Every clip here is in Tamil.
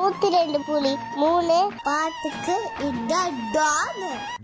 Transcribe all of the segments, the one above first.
நூத்தி ரெண்டு புலி மூணு பாட்டுக்கு இதான் டான்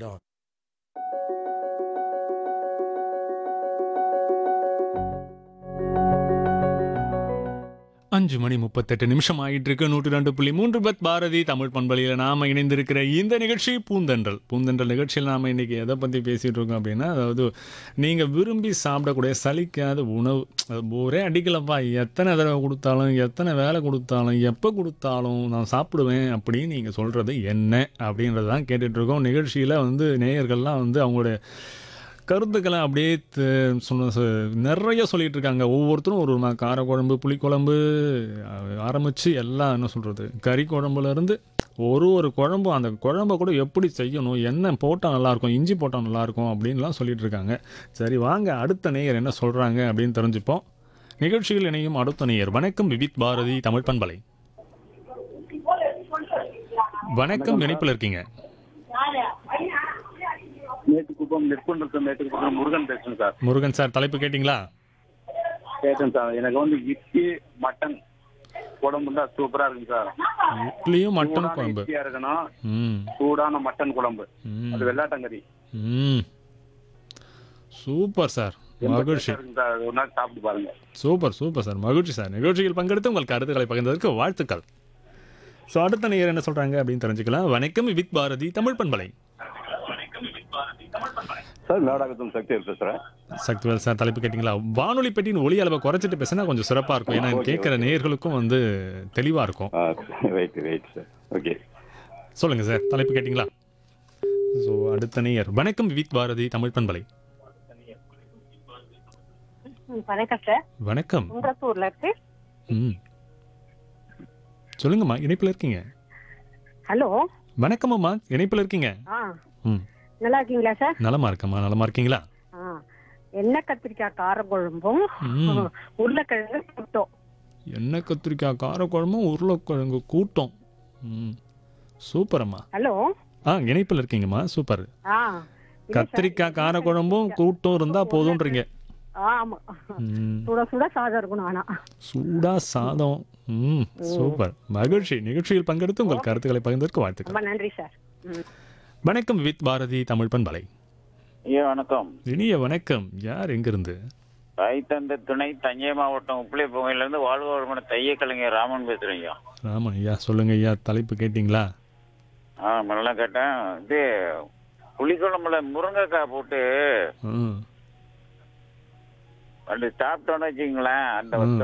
அஞ்சு மணி முப்பத்தெட்டு நிமிஷம் ஆகிட்டு இருக்கு நூற்றி ரெண்டு புள்ளி மூன்று பத் பாரதி தமிழ் பண்பலையில் நாம இணைந்திருக்கிற இந்த நிகழ்ச்சி பூந்தென்றல் பூந்தென்றல் நிகழ்ச்சியில் நாம இன்னைக்கு எதை பற்றி பேசிட்டு இருக்கோம் அப்படின்னா அதாவது நீங்கள் விரும்பி சாப்பிடக்கூடிய சலிக்காத உணவு அது ஒரே அடிக்கலப்பா எத்தனை தடவை கொடுத்தாலும் எத்தனை வேலை கொடுத்தாலும் எப்போ கொடுத்தாலும் நான் சாப்பிடுவேன் அப்படின்னு நீங்கள் சொல்கிறது என்ன அப்படின்றது தான் கேட்டுட்டு இருக்கோம் நிகழ்ச்சியில் வந்து நேயர்கள்லாம் வந்து அவங்களுடைய கருத்துக்களை அப்படியே த- சொன்ன ச- நிறைய சொல்லிட்டு இருக்காங்க ஒவ்வொருத்தரும் ஒரு ஒரு காரக்குழம்பு புளிக்குழம்பு அஹ், ஆரம்பிச்சு எல்லாம் என்ன சொல்கிறது கறி குழம்புல இருந்து ஒரு ஒரு குழம்பும் அந்த குழம்ப கூட எப்படி செய்யணும் என்ன போட்டால் நல்லாயிருக்கும் இஞ்சி போட்டால் நல்லாயிருக்கும் அப்படின்லாம் சொல்லிட்டு இருக்காங்க சரி வாங்க அடுத்த நேயர் என்ன சொல்கிறாங்க அப்படின்னு தெரிஞ்சுப்போம் நிகழ்ச்சியில் இணையும் அடுத்த நேயர் வணக்கம் விவித் பாரதி தமிழ் பண்பலை வணக்கம் இணைப்பில் இருக்கீங்க மேட்டுக்குப்பம் நெற்கொண்டிருக்க மேட்டுக்குப்பம் முருகன் பேசுறேன் சார் முருகன் சார் தலைப்பு கேட்டிங்களா கேட்டேன் சார் எனக்கு வந்து இட்லி மட்டன் குழம்பு தான் சூப்பரா இருக்குங்க சார் இட்லியும் மட்டன் சூடான குழம்பு இட்லியா இருக்கணும் ம் சூடான மட்டன் குழம்பு ம் அது வெள்ளாட்டங்கறி ம் சூப்பர் சார் ரொம்ப மகிழ்ச்சி டேஸ்டா இருக்குங்க சார் ஒரு நாள் சாப்பிட்டு பாருங்க சூப்பர் சூப்பர் சார் மகிழ்ச்சி சார் நிகழ்ச்சியில் பங்கெடுத்து உங்கள் கருத்துக்களை பகிர்ந்ததற்கு வாழ்த்துக்கள் ஸோ அடுத்த நேயர் என்ன சொல்கிறாங்க அப்படின்னு தெரிஞ்சுக்கலாம் வணக்கம் வித் பாரதி தமிழ் பண்பலை சார் நாடகத்தும் சக்தி பேசுறேன் சக்திவேல் சார் தலைப்பு கேட்டிங்களா வானொலி பெட்டியின் ஒளி அளவை குறைச்சிட்டு பேசினா கொஞ்சம் சிறப்பாக இருக்கும் ஏன்னா Okay, கேட்குற நேயர்களுக்கும் வந்து தெளிவாக இருக்கும் ரைட் ரைட் சார் ஓகே சொல்லுங்கள் சார் தலைப்பு கேட்டிங்களா ஸோ அடுத்த நேயர் வணக்கம் வித் பாரதி தமிழ் பண்பலை ம், வணக்கம் சார் வணக்கம் குன்றத்தூர்ல இருக்கு ம் சொல்லுங்கம்மா இணைப்பில் இருக்கீங்க ஹலோ வணக்கம் அம்மா இணைப்பில் இருக்கீங்க ஆ ம் நல்லா இருக்கீங்களா சார் நலமா இருக்கம்மா நலமா இருக்கீங்களா ஆ எண்ணெய் கத்திரிக்காய் காரக்குழம்பும் ம் உருளைக்கிழங்கு கூட்டம் எண்ணெய் கத்திரிக்காய் காரக்குழம்பும் உருளைக்கிழங்கு கூட்டம் ம் சூப்பரம்மா ஹலோ ஆ இணைப்பில் இருக்கீங்கம்மா சூப்பர் ஆ இல்ல சார், கத்திரிக்காய் காரக்குழம்பும் கூட்டம் இருந்தால் போதுன்றீங்க ஆமா ம் சுட சுட சாதம் இருக்கணும் ஆனா சூடா சாதம் ம் சூப்பர் மகிழ்ச்சி நிகழ்ச்சியில் பங்கெடுத்து உங்கள் கருத்துக்களை பகிர்ந்ததற்கு வாழ்த்துக்கள் ரொம்ப நன்றி சார் ம் வணக்கம் வித் பாரதி தமிழ் பண்பலை ஐயா வணக்கம் இனிய வணக்கம் யார் எங்கிருந்து தாய் தந்த துணை தஞ்சை மாவட்டம் உப்பிலிப்பொங்கையிலேருந்து வாழ்வாழ்மன தைய கலைஞர் ராமன் பேசுறேன் ஐயா ராமன் ஐயா சொல்லுங்க ஐயா தலைப்பு கேட்டிங்களா ஆ நல்லா கேட்டேன் இது புளிக்குழம்புல முருங்கைக்காய் போட்டு ம் அப்படி சாப்பிட்டோன்னு வச்சுங்களேன் அந்த ம்.